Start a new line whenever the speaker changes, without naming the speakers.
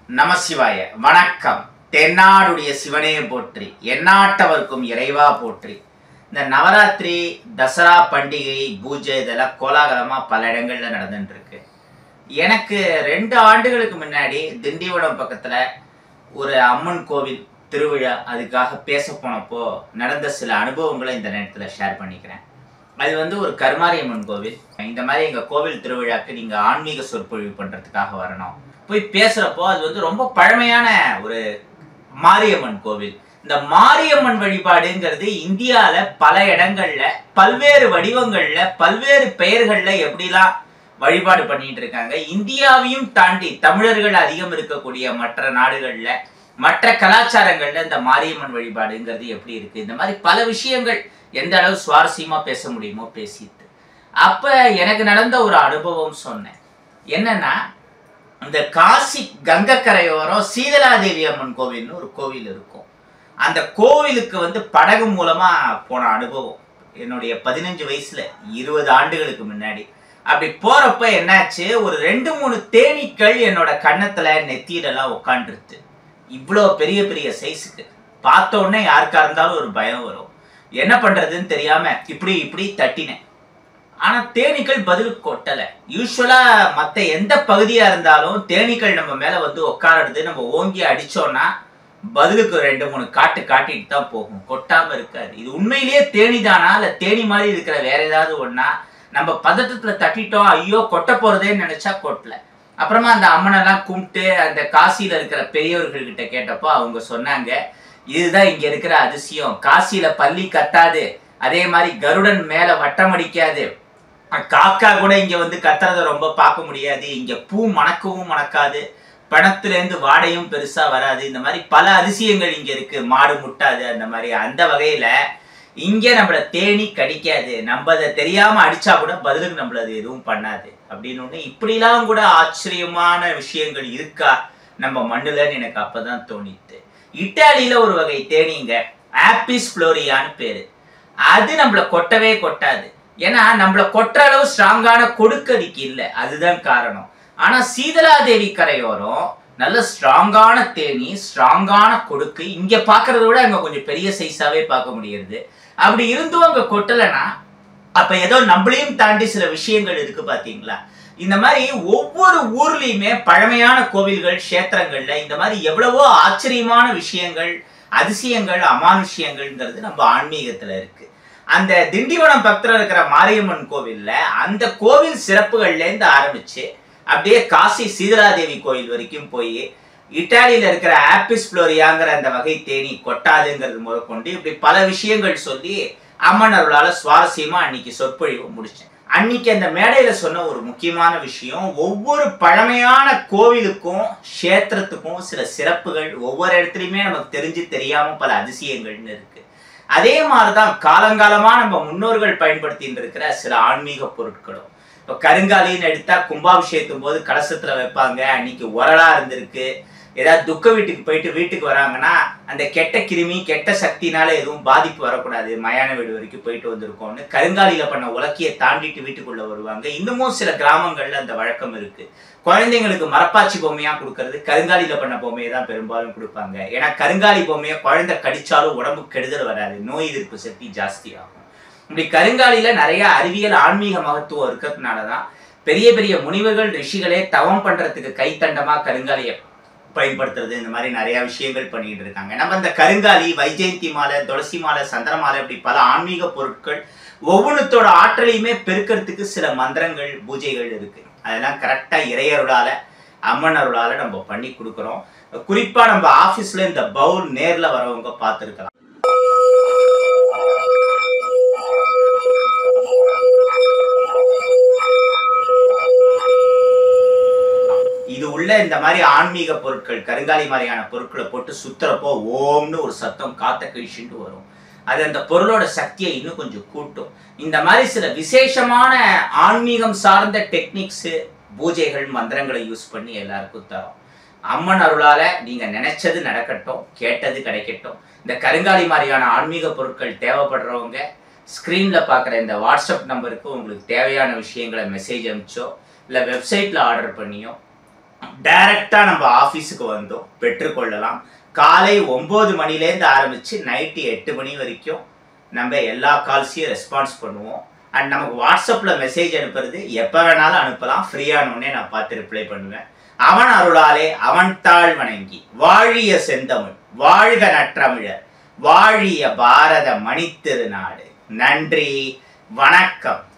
நமசிவாய வணக்கம் தென்னாடுடைய சிவனே போற்றி எந்நாட்டவர்க்கும் இறைவா போற்றி இந்த நவராத்திரி தசரா பண்டிகை பூஜை இதெல்லாம் கோலாகலமாக பல இடங்கள்ல நடந்துட்டு இருக்கு எனக்கு ரெண்டு ஆண்டுகளுக்கு முன்னாடி திண்டிவனம் பக்கத்தில் ஒரு அம்மன் கோவில் திருவிழா அதுக்காக பேச போனப்போ நடந்த சில அனுபவங்களை இந்த நேரத்தில் ஷேர் பண்ணிக்கிறேன் அது வந்து ஒரு கருமாரியம்மன் கோவில் இந்த மாதிரி எங்கள் கோவில் திருவிழாக்கு நீங்கள் ஆன்மீக சொற்பொழிவு பண்ணுறதுக்காக வரணும் போய் பேசுகிறப்போ அது வந்து ரொம்ப பழமையான ஒரு மாரியம்மன் கோவில் இந்த மாரியம்மன் வழிபாடுங்கிறது இந்தியாவில் பல இடங்கள்ல பல்வேறு வடிவங்கள்ல பல்வேறு பெயர்கள்ல எப்படிலாம் வழிபாடு பண்ணிட்டு இருக்காங்க இந்தியாவையும் தாண்டி தமிழர்கள் அதிகம் இருக்கக்கூடிய மற்ற நாடுகள்ல மற்ற கலாச்சாரங்கள்ல இந்த மாரியம்மன் வழிபாடுங்கிறது எப்படி இருக்கு இந்த மாதிரி பல விஷயங்கள் எந்த அளவு சுவாரஸ்யமா பேச முடியுமோ பேசிட்டு அப்ப எனக்கு நடந்த ஒரு அனுபவம் சொன்னேன் என்னன்னா இந்த காசி கங்கக்கரையோரம் சீதலாதேவி அம்மன் கோவில்னு ஒரு கோவில் இருக்கும் அந்த கோவிலுக்கு வந்து படகு மூலமா போன அனுபவம் என்னுடைய பதினஞ்சு வயசுல இருபது ஆண்டுகளுக்கு முன்னாடி அப்படி போறப்ப என்னாச்சு ஒரு ரெண்டு மூணு தேனீக்கள் என்னோட கன்னத்துல நெத்தியிலலாம் உட்காந்துருது இவ்வளோ பெரிய பெரிய சைஸுக்கு பார்த்த உடனே யாருக்கா இருந்தாலும் ஒரு பயம் வரும் என்ன பண்றதுன்னு தெரியாம இப்படி இப்படி தட்டினேன் ஆனா தேனீக்கள் பதில் கொட்டல யூஸ்வலா மத்த எந்த பகுதியா இருந்தாலும் தேனீக்கள் நம்ம மேல வந்து உட்காருறது நம்ம ஓங்கி அடிச்சோம்னா பதிலுக்கு ரெண்டு மூணு காட்டு காட்டிட்டு தான் போகும் கொட்டாம இருக்காது இது உண்மையிலேயே தேனி தானா இல்ல தேனி மாதிரி இருக்கிற வேற ஏதாவது ஒண்ணா நம்ம பதட்டத்துல தட்டிட்டோம் ஐயோ கொட்ட போறதேன்னு நினைச்சா கொட்டல அப்புறமா அந்த அம்மனெல்லாம் கும்பிட்டு அந்த காசியில இருக்கிற பெரியவர்கள் கிட்ட கேட்டப்போ அவங்க சொன்னாங்க இதுதான் இங்க இருக்கிற அதிசயம் காசியில பள்ளி கத்தாது அதே மாதிரி கருடன் மேல வட்டம் அடிக்காது காக்கா கூட இங்க வந்து கத்துறத ரொம்ப பார்க்க முடியாது இங்க பூ மணக்கவும் மணக்காது பணத்துல இருந்து வாடையும் பெருசா வராது இந்த மாதிரி பல அதிசயங்கள் இங்க இருக்கு மாடு முட்டாது அந்த மாதிரி அந்த வகையில இங்க நம்மள தேனி கடிக்காது நம்ம அதை தெரியாம அடிச்சா கூட பதிலுக்கு நம்மள அது எதுவும் பண்ணாது அப்படின்னு ஒண்ணு இப்படிலாம் கூட ஆச்சரியமான விஷயங்கள் இருக்கா நம்ம மண்ணுலன்னு எனக்கு அப்பதான் தோணித்து இட்டாலியில ஒரு வகை தேனீங்க ஆப்பிஸ் ஃப்ளோரியான்னு பேரு அது நம்மள கொட்டவே கொட்டாது ஏன்னா நம்மள கொட்டுற அளவு ஸ்ட்ராங்கான கொடுக்கடிக்கு இல்லை அதுதான் காரணம் ஆனா சீதலாதேவி கரையோரம் நல்ல ஸ்ட்ராங்கான தேனி ஸ்ட்ராங்கான கொடுக்கு இங்க பாக்குறத விட அங்க கொஞ்சம் பெரிய சைஸாவே பார்க்க முடியுது அப்படி இருந்தும் அங்க கொட்டலைன்னா அப்ப ஏதோ நம்மளையும் தாண்டி சில விஷயங்கள் இருக்கு பாத்தீங்களா இந்த மாதிரி ஒவ்வொரு ஊர்லயுமே பழமையான கோவில்கள் கஷேத்திரங்கள்ல இந்த மாதிரி எவ்வளவோ ஆச்சரியமான விஷயங்கள் அதிசயங்கள் அமானுஷ்யங்கள்ங்கிறது நம்ம ஆன்மீகத்துல இருக்கு அந்த திண்டிவனம் பக்கத்துல இருக்கிற மாரியம்மன் கோவில்ல அந்த கோவில் சிறப்புகள்ல இருந்து ஆரம்பிச்சு அப்படியே காசி சீதலாதேவி கோயில் வரைக்கும் போய் இட்டாலியில இருக்கிற ஆப்பிஸ் ஃப்ளோரியாங்கிற அந்த வகை தேனி கொட்டாதுங்கிறது முதற்கொண்டு இப்படி பல விஷயங்கள் சொல்லி அம்மன் அருளால சுவாரஸ்யமா அன்னைக்கு சொற்பொழிவு முடிச்சேன் அன்னைக்கு அந்த மேடையில சொன்ன ஒரு முக்கியமான விஷயம் ஒவ்வொரு பழமையான கோவிலுக்கும் கஷேத்திரத்துக்கும் சில சிறப்புகள் ஒவ்வொரு இடத்துலையுமே நமக்கு தெரிஞ்சு தெரியாம பல அதிசயங்கள்னு இருக்கு அதே மாதிரிதான் காலங்காலமா நம்ம முன்னோர்கள் பயன்படுத்திட்டு இருக்கிற சில ஆன்மீக பொருட்களும் இப்போ கருங்காலின்னு எடுத்தா கும்பாபிஷேகத்தும் போது கலசத்துல வைப்பாங்க அன்னைக்கு உரலா இருந்திருக்கு ஏதாவது துக்க வீட்டுக்கு போயிட்டு வீட்டுக்கு வராங்கன்னா அந்த கெட்ட கிருமி கெட்ட சக்தினால எதுவும் பாதிப்பு வரக்கூடாது மயான வீடு வரைக்கும் போயிட்டு வந்திருக்கோம்னு கருங்காலியில பண்ண உலக்கிய தாண்டிட்டு வீட்டுக்குள்ள வருவாங்க இன்னமும் சில கிராமங்கள்ல அந்த வழக்கம் இருக்கு குழந்தைங்களுக்கு மரப்பாச்சி பொம்மையா கொடுக்கறது கருங்காலியில பண்ண பொம்மையை தான் பெரும்பாலும் கொடுப்பாங்க ஏன்னா கருங்காலி பொம்மையை குழந்தை கடிச்சாலும் உடம்பு கெடுதல் வராது நோய் எதிர்ப்பு சக்தி ஜாஸ்தி ஆகும் இப்படி கருங்காலியில நிறைய அறிவியல் ஆன்மீக மகத்துவம் இருக்கிறதுனாலதான் பெரிய பெரிய முனிவர்கள் ரிஷிகளே தவம் பண்றதுக்கு கைத்தண்டமா கருங்காலியை பயன்படுத்துறது இந்த மாதிரி நிறைய விஷயங்கள் பண்ணிட்டு இருக்காங்க நம்ம இந்த கருங்காலி வைஜெயந்தி மாலை துளசி மாலை சந்திர மாலை இப்படி பல ஆன்மீக பொருட்கள் ஒவ்வொன்றத்தோட ஆற்றலையுமே பெருக்கிறதுக்கு சில மந்திரங்கள் பூஜைகள் இருக்கு அதெல்லாம் கரெக்டா இறையருளால அம்மன் அருளால நம்ம பண்ணி கொடுக்குறோம் குறிப்பா நம்ம ஆபீஸ்ல இந்த பவுல் நேர்ல வரவங்க பார்த்துருக்கலாம் இது உள்ள இந்த மாதிரி ஆன்மீக பொருட்கள் கருங்காலி மாதிரியான பொருட்களை போட்டு சுத்துறப்போ ஓம்னு ஒரு சத்தம் காத்த கழிச்சுட்டு வரும் அது அந்த பொருளோட சக்தியை இன்னும் கொஞ்சம் கூட்டும் இந்த மாதிரி சில விசேஷமான ஆன்மீகம் சார்ந்த டெக்னிக்ஸ் பூஜைகள் மந்திரங்களை யூஸ் பண்ணி எல்லாருக்கும் தரோம் அம்மன் அருளால நீங்க நினைச்சது நடக்கட்டும் கேட்டது கிடைக்கட்டும் இந்த கருங்காலி மாதிரியான ஆன்மீக பொருட்கள் தேவைப்படுறவங்க ஸ்க்ரீன்ல பார்க்குற இந்த வாட்ஸ்அப் நம்பருக்கு உங்களுக்கு தேவையான விஷயங்களை மெசேஜ் அனுப்பிச்சோ இல்லை வெப்சைட்ல ஆர்டர் பண்ணியோ டைரக்டாக நம்ம ஆஃபீஸுக்கு வந்தோம் பெற்றுக்கொள்ளலாம் காலை ஒம்பது மணிலேருந்து ஆரம்பித்து நைட்டு எட்டு மணி வரைக்கும் நம்ம எல்லா கால்ஸையும் ரெஸ்பான்ஸ் பண்ணுவோம் அண்ட் நமக்கு வாட்ஸ்அப்பில் மெசேஜ் அனுப்புறது எப்போ வேணாலும் அனுப்பலாம் ஃப்ரீயானோடனே நான் பார்த்து ரிப்ளை பண்ணுவேன் அவன் அருளாலே அவன் தாழ் வணங்கி வாழிய செந்தமிழ் வாழ்க நற்றமிழர் வாழிய பாரத மணித்திருநாடு நன்றி வணக்கம்